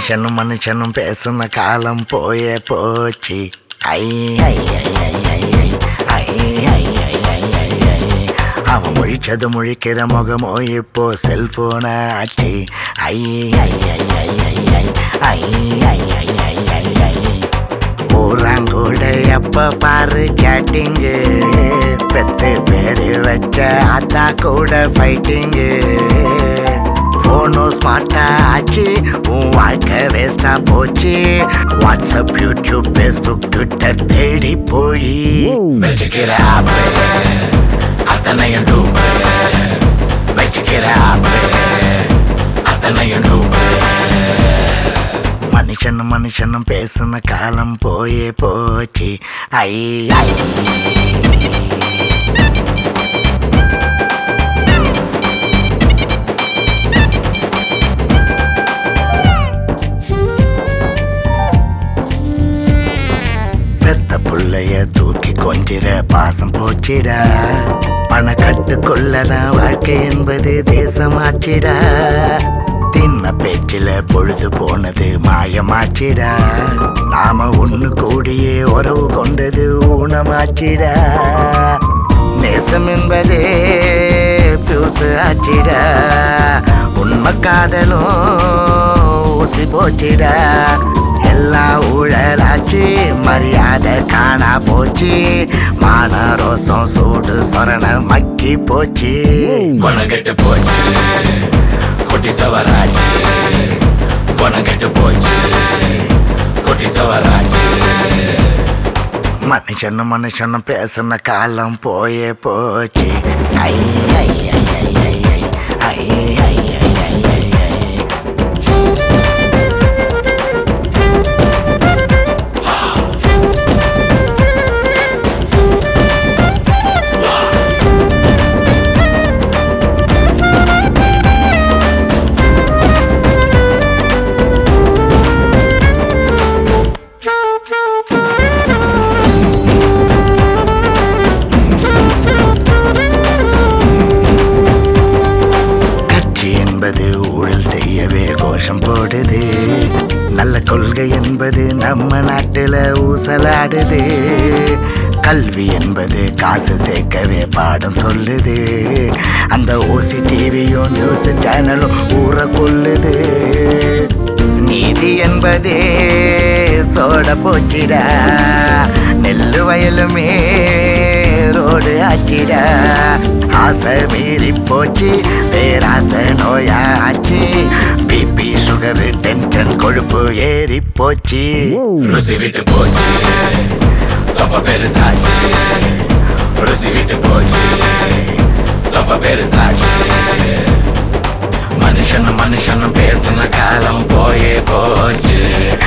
மனுஷனும் மனுஷனும் பேசுன காலம் போயே போச்சு ஐ ஐ ஐ ஐ ஐ ஐ ஐ ஐ ஐ ஐ ஐ ஐ அவன் முழிச்சது முழிக்கிற முகமோ இப்போ செல்போன ஆச்சு ஐ ஐ ஐ ஐ ஐ ஐ ஐ ஐ ஐ ஐ ஐ ஐ ஊராங்கூட எப்ப பாரு கேட்டிங்கு பெத்து பேரு வச்ச அத்தா கூட ஃபைட்டிங்கு போனும் ஸ்மார்ட்டா ஆச்சு உன் வாழ்க்கை வேஸ்டா போச்சு வாட்ஸ்அப் யூடியூப் ஃபேஸ்புக் ட்விட்டர் தேடி போய் வச்சுக்கிற ஆப்பு அத்தனையும் டூப்பு வச்சுக்கிற ஆப்பு அத்தனையும் டூப்பு மனுஷனும் மனுஷனும் பேசுன காலம் போயே போச்சு ஐ ஐ பெத்த புள்ளைய தூக்கி கொஞ்சிற பாசம் போச்சிடா பண கட்டுக்குள்ளதான் வாழ்க்கை என்பது தேசமாச்சிடா தின்ன பேச்சில பொழுது போனது மாயமாச்சிடா நாம ஒண்ணு கூடியே உறவு கொண்டது ஊனமாச்சிடா நேசம் என்பதே பியூசு ஆச்சிடா உண்மை காதலும் ஊசி போச்சிடா எல்லாம் ஊழலாச்சு மரியாதை காணா போச்சு மான ரோசம் சூடு சொரண மக்கி போச்சு கொணங்கெட்டு போச்சு கொட்டி சவராச்சு கொணங்கெட்டு போச்சு கொட்டி சவராச்சு மனுஷனும் மனுஷனும் பேசுன காலம் போயே போச்சு ஐ ஐ ஐ ஐ ஐ ஐ ஐ ஐ ஐ ஐ ஐ ஐ கட்சி என்பது ஊழல் செய்யவே கோஷம் போடுது நல்ல கொள்கை என்பது நம்ம நாட்டுல ஊசலாடுது கல்வி என்பது காசு சேர்க்கவே பாடம் சொல்லுது அந்த ஓசி டிவியும் நியூஸ் சேனலும் ஊற கொள்ளுது நீதி என்பதே சோட போச்சிடா நெல்லு வயலுமே ரோடு ஆச்சிடா ஆசை மீறி போச்சு பேராசை நோயாச்சு பிபி சுகர் டென்ஷன் கொழுப்பு ஏறி போச்சு ருசி விட்டு போச்சு தொப்ப பெருசாச்சு ருசி விட்டு போச்சு தொப்ப பெருசாச்சு மனுஷனும் மனுஷனும் பேசுன காலம் போயே போச்சு